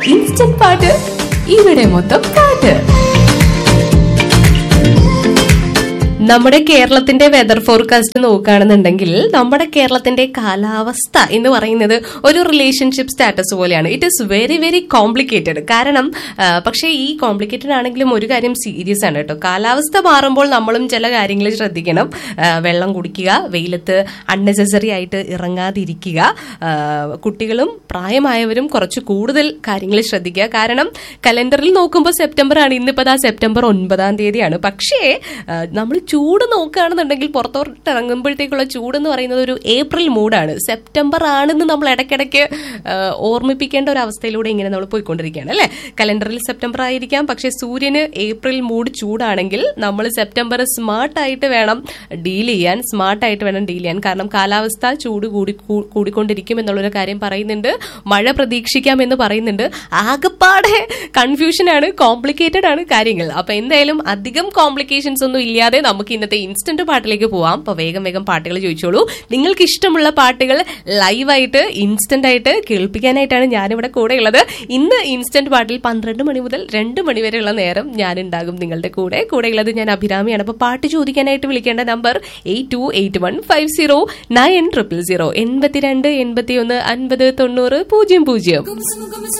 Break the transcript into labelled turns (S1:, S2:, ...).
S1: instant പാട്ട് ഇവിടെ മൊത്തം പാട്ട് നമ്മുടെ കേരളത്തിന്റെ വെതർ ഫോർകാസ്റ്റ് നോക്കുകയാണെന്നുണ്ടെങ്കിൽ നമ്മുടെ കേരളത്തിന്റെ കാലാവസ്ഥ എന്ന് പറയുന്നത് ഒരു റിലേഷൻഷിപ്പ് സ്റ്റാറ്റസ് പോലെയാണ് it is very very complicated കാരണം ആ, പക്ഷേ ഈ കോംപ്ലിക്കേറ്റഡ് ആണെങ്കിലും ഒരു കാര്യം സീരിയസ് ആണ് കേട്ടോ കാലാവസ്ഥ മാറുമ്പോൾ നമ്മളും ചില കാര്യങ്ങൾ ശ്രദ്ധിക്കണം ആ, വെള്ളം കുടിക്കുക വെയിലത്ത് അൺനെസസറി ആയിട്ട് ഇറങ്ങാതിരിക്കുക ആ, കുട്ടികളും പ്രായമായവരും കുറച്ച് കൂടുതൽ കാര്യങ്ങൾ ശ്രദ്ധിക്കുക കാരണം കലണ്ടറിൽ നോക്കുമ്പോൾ സെപ്റ്റംബർ ആണ് ഇന്നിപ്പോൾ ആ സെപ്റ്റംബർ ഒൻപതാം തീയതിയാണ് പക്ഷേ നമ്മൾ ചൂട് നോക്കുകയാണെന്നുണ്ടെങ്കിൽ പുറത്തോട്ട് ഇറങ്ങുമ്പോഴത്തേക്കുള്ള ചൂട് എന്ന് പറയുന്നത് ഒരു ഏപ്രിൽ മൂഡാണ് സെപ്റ്റംബർ ആണെന്ന് നമ്മൾ ഇടയ്ക്കിടയ്ക്ക് ആ, ഓർമ്മിപ്പിക്കേണ്ട ഒരു അവസ്ഥയിലൂടെ ഇങ്ങനെ നമ്മൾ പോയിക്കൊണ്ടിരിക്കുകയാണ് അല്ലേ കലണ്ടറിൽ സെപ്റ്റംബർ ആയിരിക്കാം പക്ഷേ സൂര്യന് ഏപ്രിൽ മൂഡ് ചൂടാണെങ്കിൽ നമ്മൾ സെപ്റ്റംബർ സ്മാർട്ടായിട്ട് വേണം ഡീൽ ചെയ്യാൻ സ്മാർട്ടായിട്ട് വേണം ഡീൽ ചെയ്യാൻ കാരണം കാലാവസ്ഥ ചൂട് കൂടി കൂ- കൂടിക്കൊണ്ടിരിക്കും എന്നുള്ളൊരു കാര്യം പറയുന്നുണ്ട് മഴ പ്രതീക്ഷിക്കാം എന്ന് പറയുന്നുണ്ട് ആകപ്പാടെ കൺഫ്യൂഷനാണ് കോംപ്ലിക്കേറ്റഡ് ആണ് കാര്യങ്ങൾ അപ്പൊ എന്തായാലും അധികം കോംപ്ലിക്കേഷൻസ് ഒന്നും ഇല്ലാതെ നമുക്ക് ഇന്നത്തെ ഇൻസ്റ്റന്റ് പാട്ടിലേക്ക് പോവാം അപ്പൊ വേഗം വേഗം പാട്ടുകൾ ചോദിച്ചോളൂ നിങ്ങൾക്ക് ഇഷ്ടമുള്ള പാട്ടുകൾ ലൈവായിട്ട് ഇൻസ്റ്റന്റ് ആയിട്ട് കേൾപ്പിക്കാനായിട്ടാണ് ഞാനിവിടെ കൂടെ ഉള്ളത് ഇന്ന് ഇൻസ്റ്റന്റ് പാട്ടിൽ പന്ത്രണ്ട് മണി മുതൽ രണ്ട് മണി വരെയുള്ള നേരം ഞാൻ ഉണ്ടാകും നിങ്ങളുടെ കൂടെ കൂടെ ഉള്ളത് ഞാൻ അഭിരാമിയാണ് അപ്പൊ പാട്ട് ചോദിക്കാനായിട്ട് വിളിക്കേണ്ട number eight two eight one five zero nine triple zero എൺപത്തിരണ്ട് എൺപത്തി ഒന്ന് അൻപത് തൊണ്ണൂറ് പൂജ്യം പൂജ്യം